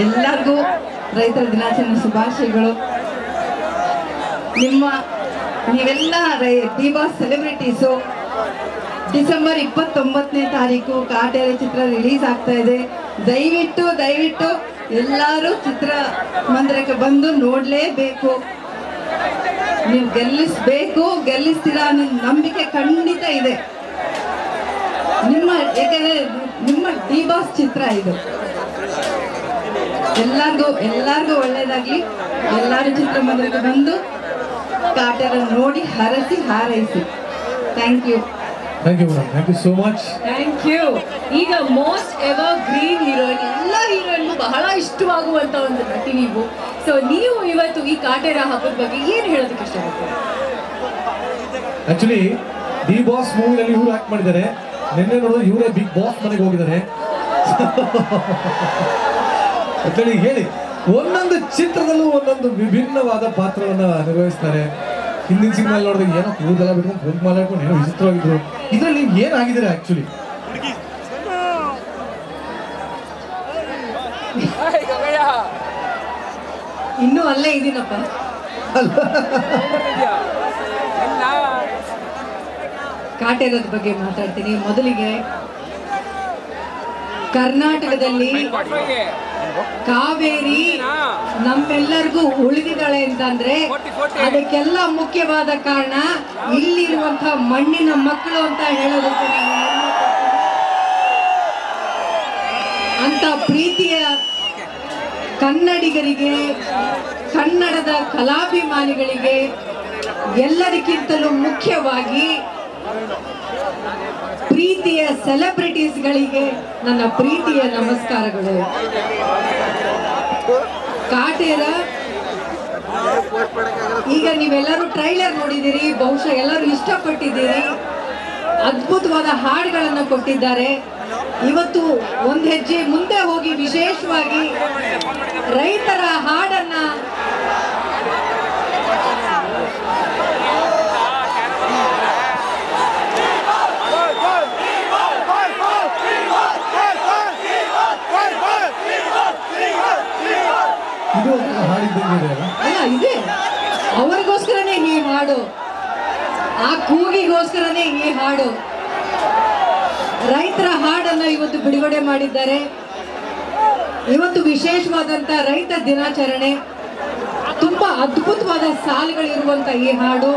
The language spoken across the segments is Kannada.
ಎಲ್ಲರಿಗೂ ರೈತರ ದಿನಾಚರಣೆ ಶುಭಾಶಯಗಳು ನಿಮ್ಮ ನೀವೆಲ್ಲ ರೈ ಡಿ ಬಾಸ್ ಸೆಲೆಬ್ರಿಟೀಸು ಡಿಸೆಂಬರ್ ಇಪ್ಪತ್ತೊಂಬತ್ತನೇ ತಾರೀಕು ಕಾಟೇರಿ ಚಿತ್ರ ರಿಲೀಸ್ ಆಗ್ತಾ ಇದೆ ದಯವಿಟ್ಟು ದಯವಿಟ್ಟು ಎಲ್ಲರೂ ಚಿತ್ರ ಮಂದಿರಕ್ಕೆ ಬಂದು ನೋಡಲೇಬೇಕು ನೀವು ಗೆಲ್ಲಿಸ್ಬೇಕು ಗೆಲ್ಲಿಸ್ತೀರಾ ಅನ್ನೋ ನಂಬಿಕೆ ಖಂಡಿತ ಇದೆ ನಿಮ್ಮ ಯಾಕಂದ್ರೆ ನಿಮ್ಮ ಡಿ ಬಾಸ್ ಚಿತ್ರ ಇದು ಎಲ್ಲರಿಗೂ ಎಲ್ಲರಿಗೂ ಒಳ್ಳೇದಾಗ್ಲಿ ಎಲ್ಲರೂ ಚಿತ್ರಮಂದಿರಕ್ಕೆ ಬಂದು ಕಾಟೇರ ನೋಡಿ ಹರಸಿ ಹಾರೈಸಿ thank you thank you madam thank you so much thank you ಈಗ ಮೋಸ್ಟ್ ಎವರ್ ಗ್ರೀನ್ ಹೀರೋಯಿನ್ ಎಲ್ಲ ಹೀರೋಯಿನ್ಗೂ ಬಹಳ ಇಷ್ಟವಾಗುವಂತ ಒಂದು ನಟಿ ನೀವು ಸೊ ನೀವು ಇವತ್ತು ಈ ಕಾಟೇರ ಹಬ್ಬದ ಬಗ್ಗೆ ಏನು ಹೇಳೋದಕ್ಕೆ ಇಷ್ಟಪಡ್ತೀರಾ ಆಕ್ಚುಲಿ ಡಿ ಬಾಸ್ ಮೂವಿನಲ್ಲಿ ಇವ್ರು ಆಕ್ಟ್ ಮಾಡಿದ್ದಾರೆ ನಿನ್ನೆ ನೋಡಿದ್ರೆ ಇವರೇ ಬಿಗ್ ಬಾಸ್ ಮನೆಗೆ ಹೋಗಿದ್ದಾರೆ ಆಕ್ಚುಲಿ ಹೇಳಿ ಒಂದೊಂದು ಚಿತ್ರದಲ್ಲೂ ಒಂದೊಂದು ವಿಭಿನ್ನವಾದ ಪಾತ್ರವನ್ನ ನಿರ್ವಹಿಸ್ತಾರೆ ಹಿಂದಿನ ಸಿನಿಮಾ ನೋಡಿದ್ರೆ ಏನೋ ಕೂದಲೆಲ್ಲ ಬಿಟ್ಕೊಂಡು ಕುಂಕುಮ ಮಾಡ್ಕೊಂಡು ಏನೋ ವಿಚಿತ್ರವಾಗಿದ್ರು ಇದ್ರಲ್ಲಿ ನೀವು ಏನಾಗಿದ್ದೀರಾ ಆಕ್ಚುಲಿ ಇನ್ನೂ ಅಲ್ಲೇ ಇದೀನಪ್ಪ ಕಾಟೇರದ ಬಗ್ಗೆ ಮಾತಾಡ್ತೀನಿ ಮೊದಲಿಗೆ ಕರ್ನಾಟಕದಲ್ಲಿ ಕಾವೇರಿ ನಮ್ಮೆಲ್ಲರಿಗೂ ಉಳಿದಿದ್ದಾಳೆ ಅಂತಂದ್ರೆ ಅದಕ್ಕೆಲ್ಲ ಮುಖ್ಯವಾದ ಕಾರಣ ಇಲ್ಲಿರುವಂತಹ ಮಣ್ಣಿನ ಮಕ್ಕಳು ಅಂತ ಹೇಳೋದಕ್ಕೆ ನಾನು ಅಂತ ಪ್ರೀತಿಯ ಕನ್ನಡಿಗರಿಗೆ ಕನ್ನಡದ ಕಲಾಭಿಮಾನಿಗಳಿಗೆ ಎಲ್ಲದಕ್ಕಿಂತಲೂ ಮುಖ್ಯವಾಗಿ ಪ್ರೀತಿಯ ಸೆಲೆಬ್ರಿಟೀಸ್ಗಳಿಗೆ ನನ್ನ ಪ್ರೀತಿಯ ನಮಸ್ಕಾರಗಳು ಕಾಟೇರ ಈಗ ನೀವೆಲ್ಲರೂ ಟ್ರೈಲರ್ ನೋಡಿದ್ದೀರಿ ಬಹುಶಃ ಎಲ್ಲರೂ ಇಷ್ಟಪಟ್ಟಿದ್ದೀರಿ ಅದ್ಭುತವಾದ ಹಾಡುಗಳನ್ನು ಕೊಟ್ಟಿದ್ದಾರೆ ಇವತ್ತು ಒಂದು ಹೆಜ್ಜೆ ಮುಂದೆ ಹೋಗಿ ವಿಶೇಷವಾಗಿ ರೈತರ ಹಾಡನ್ನ ಇದು ಒಂದು ಹಾಡಿದ್ದಂಗೆ ಇದೆ ಅಲ್ಲ ಅಲ್ಲ ಇದೆ ಅವರಿಗೋಸ್ಕರನೇ ಈ ಹಾಡು ಆ ಕೂಗಿಗೋಸ್ಕರನೇ ಈ ಹಾಡು ರೈತರ ಹಾಡನ್ನ ಇವತ್ತು ಬಿಡುಗಡೆ ಮಾಡಿದ್ದಾರೆ ಇವತ್ತು ವಿಶೇಷವಾದಂತ ರೈತ ದಿನಾಚರಣೆ ತುಂಬಾ ಅದ್ಭುತವಾದ ಸಾಲುಗಳಿರುವಂತ ಈ ಹಾಡು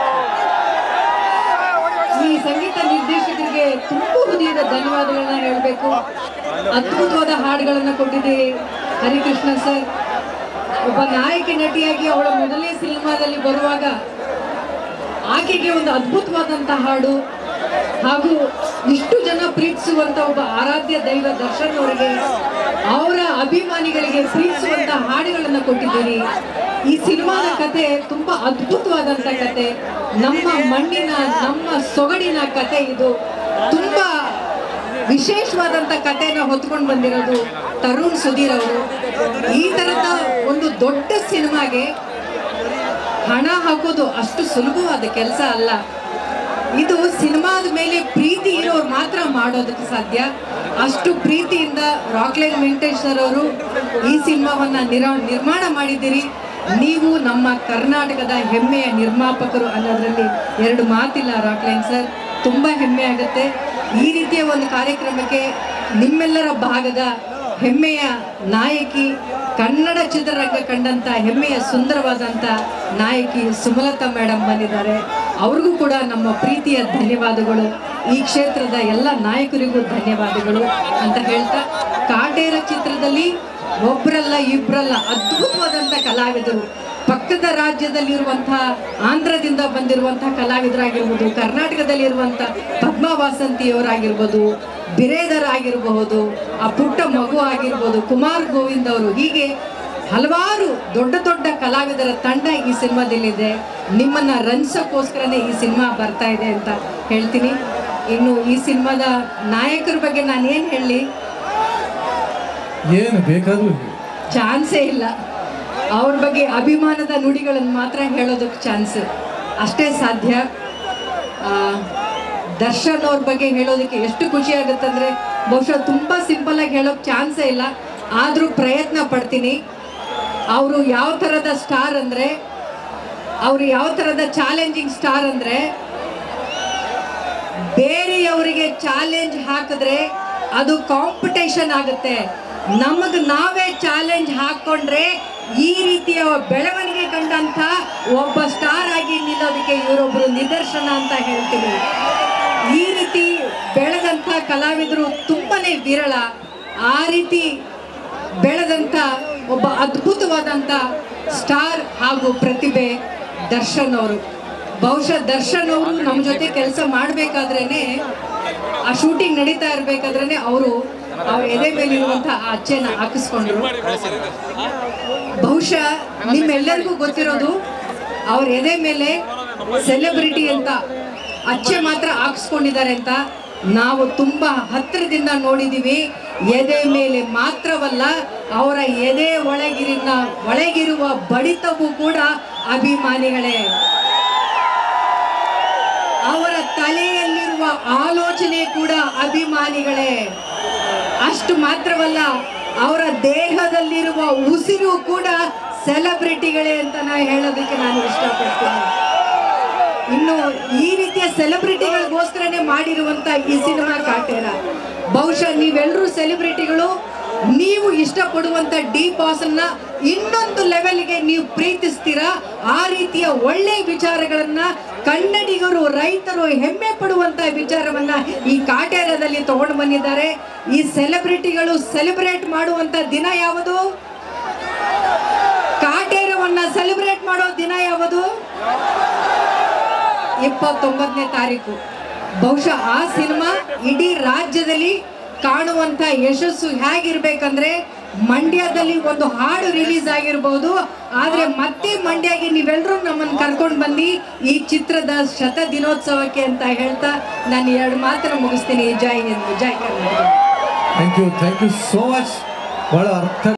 ಈ ಸಂಗೀತ ನಿರ್ದೇಶಕರಿಗೆ ತುಂಬ ಹೃದಯದ ಧನ್ಯವಾದಗಳನ್ನ ಹೇಳಬೇಕು ಅದ್ಭುತವಾದ ಹಾಡುಗಳನ್ನ ಕೊಟ್ಟಿದ್ದೀರಿ ಹರಿಕೃಷ್ಣ ಸರ್ ಒಬ್ಬ ನಾಯಕಿ ನಟಿಯಾಗಿ ಅವಳ ಮೊದಲನೇ ಸಿನಿಮಾದಲ್ಲಿ ಬರುವಾಗ ಆಕೆಗೆ ಒಂದು ಅದ್ಭುತವಾದಂಥ ಹಾಡು ಹಾಗೂ ಇಷ್ಟು ಜನ ಪ್ರೀತಿಸುವಂತ ಒಬ್ಬ ಆರಾಧ್ಯ ದೈವ ದರ್ಶನ್ ಅವರಿಗೆ ಅವರ ಅಭಿಮಾನಿಗಳಿಗೆ ಪ್ರೀತಿಸುವಂತ ಹಾಡುಗಳನ್ನು ಕೊಟ್ಟಿದ್ದೀರಿ ಈ ಸಿನಿಮಾದ ಕತೆ ತುಂಬಾ ಅದ್ಭುತವಾದಂತ ಕತೆ ನಮ್ಮ ಮಣ್ಣಿನ ನಮ್ಮ ಸೊಗಡಿನ ಕತೆ ಇದು ತುಂಬಾ ವಿಶೇಷವಾದಂತ ಕಥೆನ ಹೊತ್ಕೊಂಡು ಬಂದಿರೋದು ತರುಣ್ ಸುಧೀರ್ ಅವರು ಈ ತರದ ಒಂದು ದೊಡ್ಡ ಸಿನಿಮಾಗೆ ಹಣ ಹಾಕೋದು ಅಷ್ಟು ಸುಲಭವಾದ ಕೆಲಸ ಅಲ್ಲ ಇದು ಸಿನಿಮಾದ ಮೇಲೆ ಪ್ರೀತಿ ಇರೋರು ಮಾತ್ರ ಮಾಡೋದಕ್ಕೆ ಸಾಧ್ಯ ಅಷ್ಟು ಪ್ರೀತಿಯಿಂದ ರಾಕ್ಲೈನ್ ವೆಂಕಟೇಶ್ ಸರ್ ಅವರು ಈ ಸಿನಿಮಾವನ್ನ ನಿರ ನಿರ್ಮಾಣ ಮಾಡಿದ್ದೀರಿ ನೀವು ನಮ್ಮ ಕರ್ನಾಟಕದ ಹೆಮ್ಮೆಯ ನಿರ್ಮಾಪಕರು ಅನ್ನೋದ್ರಲ್ಲಿ ಎರಡು ಮಾತಿಲ್ಲ ರಾಕ್ಲೈನ್ ಸರ್ ತುಂಬ ಹೆಮ್ಮೆ ಆಗುತ್ತೆ ಈ ರೀತಿಯ ಒಂದು ಕಾರ್ಯಕ್ರಮಕ್ಕೆ ನಿಮ್ಮೆಲ್ಲರ ಭಾಗದ ಹೆಮ್ಮೆಯ ನಾಯಕಿ ಕನ್ನಡ ಚಿತ್ರರಂಗ ಕಂಡಂತ ಹೆಮ್ಮೆಯ ಸುಂದರವಾದಂಥ ನಾಯಕಿ ಸುಮಲತಾ ಮೇಡಮ್ ಬಂದಿದ್ದಾರೆ ಅವ್ರಿಗೂ ಕೂಡ ನಮ್ಮ ಪ್ರೀತಿಯ ಧನ್ಯವಾದಗಳು ಈ ಕ್ಷೇತ್ರದ ಎಲ್ಲ ನಾಯಕರಿಗೂ ಧನ್ಯವಾದಗಳು ಅಂತ ಹೇಳ್ತಾ ಕಾಟೇರ ಚಿತ್ರದಲ್ಲಿ ಒಬ್ಬರಲ್ಲ ಇಬ್ಬರಲ್ಲ ಅದ್ಭುತವಾದಂಥ ಕಲಾವಿದರು ಪಕ್ಕದ ರಾಜ್ಯದಲ್ಲಿರುವಂತಹ ಆಂಧ್ರದಿಂದ ಬಂದಿರುವಂತಹ ಕಲಾವಿದರಾಗಿರ್ಬೋದು ಕರ್ನಾಟಕದಲ್ಲಿರುವಂಥ ಪದ್ಮ ವಾಸಂತಿಯವರಾಗಿರ್ಬೋದು ಬಿರೇದರ್ ಆಗಿರಬಹುದು ಆ ಪುಟ್ಟ ಮಗು ಆಗಿರ್ಬೋದು ಕುಮಾರ್ ಗೋವಿಂದ್ ಅವರು ಹೀಗೆ ಹಲವಾರು ದೊಡ್ಡ ದೊಡ್ಡ ಕಲಾವಿದರ ತಂಡ ಈ ಸಿನಿಮಾದಲ್ಲಿದೆ ನಿಮ್ಮನ್ನ ರಂಜಿಸೋಕ್ಕೋಸ್ಕರನೇ ಈ ಸಿನಿಮಾ ಬರ್ತಾ ಇದೆ ಅಂತ ಹೇಳ್ತೀನಿ ಇನ್ನು ಈ ಸಿನಿಮಾದ ನಾಯಕರ ಬಗ್ಗೆ ನಾನು ಏನು ಹೇಳಲಿ ಏನು ಬೇಕಾದ್ರೂ ಚಾನ್ಸೇ ಇಲ್ಲ ಅವ್ರ ಬಗ್ಗೆ ಅಭಿಮಾನದ ನುಡಿಗಳನ್ನು ಮಾತ್ರ ಹೇಳೋದಕ್ಕೆ ಚಾನ್ಸ್ ಅಷ್ಟೇ ಸಾಧ್ಯ ಆ, ದರ್ಶನ್ ಅವ್ರ ಬಗ್ಗೆ ಹೇಳೋದಕ್ಕೆ ಎಷ್ಟು ಖುಷಿ ಆಗುತ್ತಂದ್ರೆ ಬಹುಶಃ ತುಂಬ ಸಿಂಪಲ್ ಆಗಿ ಹೇಳೋಕೆ ಚಾನ್ಸೇ ಇಲ್ಲ ಆದರೂ ಪ್ರಯತ್ನ ಪಡ್ತೀನಿ ಅವರು ಯಾವ ಥರದ ಸ್ಟಾರ್ ಅಂದರೆ ಅವರು ಯಾವ ಥರದ ಚಾಲೆಂಜಿಂಗ್ ಸ್ಟಾರ್ ಅಂದರೆ ಬೇರೆಯವರಿಗೆ ಚಾಲೆಂಜ್ ಹಾಕಿದ್ರೆ ಅದು ಕಾಂಪಿಟೇಷನ್ ಆಗುತ್ತೆ ನಮಗೆ ನಾವೇ ಚಾಲೆಂಜ್ ಹಾಕ್ಕೊಂಡ್ರೆ ಈ ರೀತಿಯ ಬೆಳವಣಿಗೆ ಕಂಡಂಥ ಒಬ್ಬ ಸ್ಟಾರ್ ಆಗಿ ನಿಲ್ಲೋದಕ್ಕೆ ಇವರೊಬ್ಬರು ನಿದರ್ಶನ ಅಂತ ಹೇಳ್ತೀನಿ ಈ ರೀತಿ ಬೆಳೆದಂಥ ಕಲಾವಿದರು ತುಂಬಾನೇ ವಿರಳ ಆ ರೀತಿ ಬೆಳೆದಂಥ ಒಬ್ಬ ಅದ್ಭುತವಾದಂಥ ಸ್ಟಾರ್ ಹಾಗೂ ಪ್ರತಿಭೆ ದರ್ಶನ್ ಅವರು ಬಹುಶಃ ದರ್ಶನ್ ಅವರು ನಮ್ಮ ಜೊತೆ ಕೆಲಸ ಮಾಡಬೇಕಾದ್ರೇನೆ ಆ ಶೂಟಿಂಗ್ ನಡೀತಾ ಇರಬೇಕಾದ್ರೇನೆ ಅವರು ಅವ್ರ ಎದೆ ಮೇಲಿರುವಂಥ ಆ ಅಚ್ಚೆನ ಹಾಕಿಸ್ಕೊಂಡ್ರು ಬಹುಶಃ ನಿಮ್ಮೆಲ್ಲರಿಗೂ ಗೊತ್ತಿರೋದು ಅವ್ರ ಎದೆ ಮೇಲೆ ಸೆಲೆಬ್ರಿಟಿ ಅಂತ ಅಚ್ಚೆ ಮಾತ್ರ ಹಾಕಿಸ್ಕೊಂಡಿದ್ದಾರೆ ಅಂತ ನಾವು ತುಂಬಾ ಹತ್ತಿರದಿಂದ ನೋಡಿದೀವಿ ಎದೆ ಮೇಲೆ ಮಾತ್ರವಲ್ಲ ಅವರ ಎದೆ ಒಳಗಿರಿನ ಒಳಗಿರುವ ಬಡಿತವೂ ಕೂಡ ಅಭಿಮಾನಿಗಳೇ ಅವರ ತಲೆಯಲ್ಲಿರುವ ಆಲೋಚನೆ ಕೂಡ ಅಭಿಮಾನಿಗಳೇ ಅಷ್ಟು ಮಾತ್ರವಲ್ಲ ಅವರ ದೇಹದಲ್ಲಿರುವ ಉಸಿರು ಕೂಡ ಸೆಲೆಬ್ರಿಟಿಗಳೇ ಅಂತ ನಾ ಹೇಳೋದಕ್ಕೆ ನಾನು ಇಷ್ಟಪಡ್ತೀನಿ ಇನ್ನು ಈ ರೀತಿಯ ಸೆಲೆಬ್ರಿಟಿಗಳಿಗೋಸ್ಕರನೇ ಮಾಡಿರುವಂತ ಈ ಸಿನಿಮಾ ಕಾಟೇರ ಬಹುಶಃ ನೀವೆಲ್ಲರೂ ಸೆಲೆಬ್ರಿಟಿಗಳು ನೀವು ಇಷ್ಟಪಡುವಂತ ಡಿ ಬಾಸ್ ಅನ್ನ ಇನ್ನೊಂದು ಲೆವೆಲ್ಗೆ ನೀವು ಪ್ರೀತಿಸ್ತೀರಾ ಆ ರೀತಿಯ ಒಳ್ಳೆ ವಿಚಾರಗಳನ್ನ ಕನ್ನಡಿಗರು ರೈತರು ಹೆಮ್ಮೆ ಪಡುವಂತ ವಿಚಾರವನ್ನ ಈ ಕಾಟೇರದಲ್ಲಿ ತಗೊಂಡು ಬಂದಿದ್ದಾರೆ ಈ ಸೆಲೆಬ್ರಿಟಿಗಳು ಸೆಲೆಬ್ರೇಟ್ ಮಾಡುವಂತ ದಿನ ಯಾವುದು ಕಾಟೇರವನ್ನ ಸೆಲೆಬ್ರೇಟ್ ಮಾಡೋ ದಿನ ಯಾವುದು ಇಪ್ಪತ್ತೊಂಬತ್ತನೇ ತಾರೀಕು ಬಹುಶಃ ಆ ಸಿನಿಮಾ ಇಡೀ ರಾಜ್ಯದಲ್ಲಿ ಕಾಣುವಂತ ಯಶಸ್ಸು ಹೇಗಿರ್ಬೇಕಂದ್ರೆ ಮಂಡ್ಯದಲ್ಲಿ ಒಂದು ಹಾಡು ರಿಲೀಸ್ ಆಗಿರ್ಬೋದು ಆದ್ರೆ ಮತ್ತೆ ಮಂಡ್ಯಗೆ ನೀವೆಲ್ಲರೂ ನಮ್ಮನ್ನು ಕರ್ಕೊಂಡು ಬಂದು ಈ ಚಿತ್ರದ ಶತ ದಿನೋತ್ಸವಕ್ಕೆ ಅಂತ ಹೇಳ್ತಾ ನಾನು ಎರಡು ಮಾತ್ರ ಮುಗಿಸ್ತೀನಿ ಜೈ ಹಿಂದ್ ಜೈ Karnataka thank you thank you so much ಬಹಳ ಅರ್ಥ